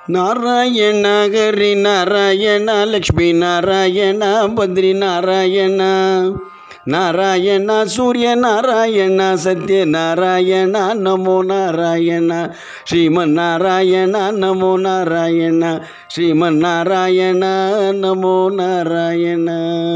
ನಾರಾಯಣ ಹರಿ ನಾರಾಯಣ ಲಕ್ಷ್ಮೀ ನಾರಾಯಣ ಬದ್ರಿ ನಾರಾಯಣ ನಾರಾಯಣ ಸೂರ್ಯ ನಾರಾಯಣ ಸತ್ಯ ನಾರಾಯಣ ನಮೋ ನಾರಾಯಣ ಶ್ರೀಮನ್ನಾರಾಯಣ ನಮೋ ನಾರಾಯಣ ಶ್ರೀಮನ್ನಾರಾಯಣ ನಮೋ நாராயண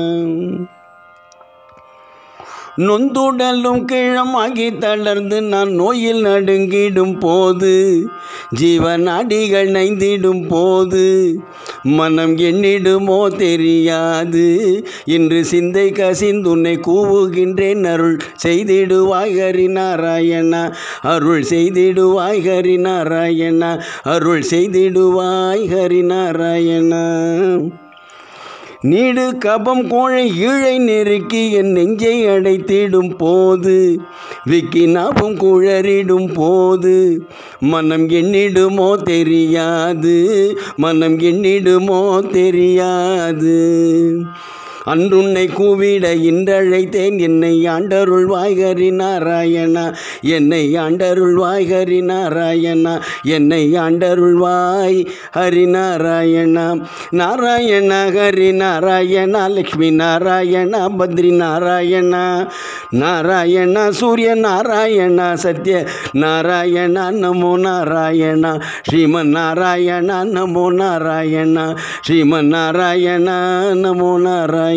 நொந்துடலும் கிழமாகி தளர்ந்து நான் நோயில் நடுங்கிடும் போது ஜீவநாடிகள் நைந்திடும் போது மனம் எண்ணிடுமோ தெரியாது இன்று சிந்தை கசிந்துன்னை கூவுகின்றேன் அருள் செய்திடுவாய் ஹரி நாராயணா அருள் செய்திடுவாய் ஹரி நாராயணா அருள் செய்திடுவாய் ஹரி நாராயணா நீடு கபம் கோழை ஈழை நெருக்கி என் நெஞ்சை அடைத்திடும் போது விக்கி நாவும் குழறிடும் போது மனம் எண்ணிடுமோ தெரியாது மனம் எண்ணிடுமோ தெரியாது அன்றுன்னை கூவிட இன்றழைத்தேன் என்னை ஆண்டருள்வாய் ஹரி நாராயணா என்னை ஆண்டருள்வாய் ஹரி நாராயணா என்னை ஆண்டருள்வாய் ஹரி நாராயணா நாராயண ஹரி நாராயணா லக்ஷ்மி நாராயணா பத்ரி நாராயணா நாராயண சூரிய நாராயண சத்ய நாராயண நமோ நாராயண ஸ்ரீமன் நாராயண நமோ நாராயண ஸ்ரீமன் நாராயண நமோ நாராயண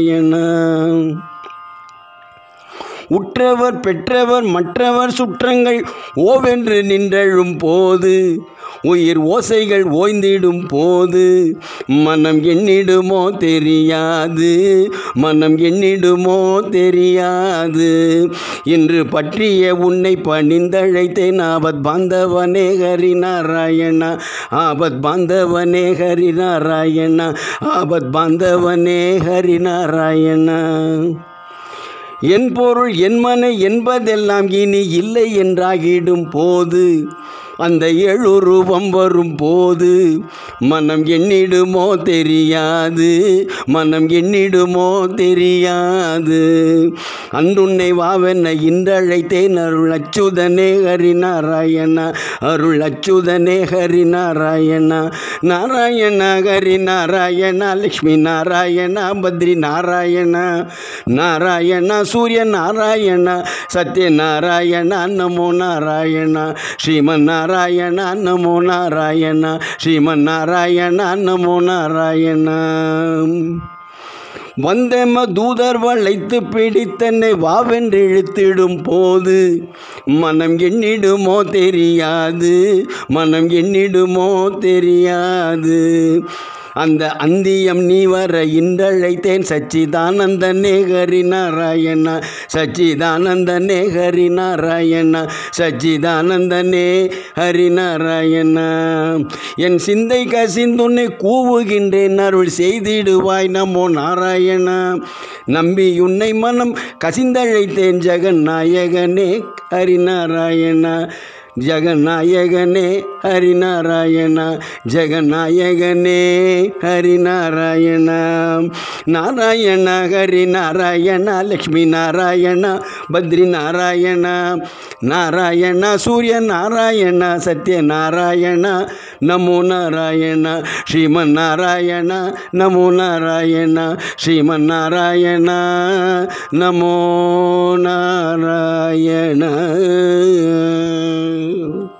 உற்றவர் பெற்றவர் மற்றவர் சுற்றங்கள் ஓவென்று நின்றழும் போது உயிர் ஓசைகள் ஓய்ந்திடும் போது மனம் எண்ணிடுமோ தெரியாது மனம் எண்ணிடுமோ தெரியாது இன்று பற்றிய உன்னை பணிந்தழைத்தேன் ஆபத் பாந்தவனே ஹரி நாராயணா ஆபத் பாந்தவனே ஹரி நாராயணா ஆபத் பாந்தவனே ஹரி நாராயணா என் பொருள் என் மனை என்பதெல்லாம் இனி இல்லை என்றாகிடும் போது அந்த எழுருவம் வரும் போது மனம் எண்ணிடுமோ தெரியாது மனம் எண்ணிடுமோ தெரியாது அன்றுன்னை வாவென்ன இன்றழைத்தேன் அருள் அச்சுதனே ஹரி நாராயணா அருள் அச்சுதனே ஹரி நாராயணா நாராயண ஹரி நாராயணா லக்ஷ்மி நாராயணா பத்ரி நாராயணா நாராயண சூரிய நாராயண சத்ய நாராயண நமோ நாராயண ஸ்ரீமன் நாராயண நமோ நாராயண ஸ்ரீமன் நாராயண நமோ நாராயண வந்தம தூதர் வளைத்து பிடித்தன்னை வாவென்று இழுத்திடும் போது மனம் எண்ணிடுமோ தெரியாது மனம் எண்ணிடுமோ தெரியாது அந்த அந்தியம் நீ வர இன்றழைத்தேன் சச்சிதானந்தனே ஹரி நாராயணா சச்சிதானந்தனே ஹரி நாராயணா சச்சிதானந்தனே ஹரி நாராயணா என் சிந்தை கசிந்துன்னை கூவுகின்றேன் அருள் செய்திடுவாய் நமோ நாராயணா நம்பி உன்னை மனம் கசிந்தழைத்தேன் ஜெகநாயகனே ஹரி நாராயணா ஜெகநாயகனே ஹரிநாராயண ஜெகநாயகனே ஹரிநாராயண நாராயண ஹரி நாராயண லக்ஷ்மி நாராயண பத்ரி நாராயண நாராயண சூரிய நாராயண சத்ய நாராயண நமோ நாராயண ஸ்ரீமன் நாராயண நமோ நாராயண ஸ்ரீமன் நாராயண நமோ நாராயண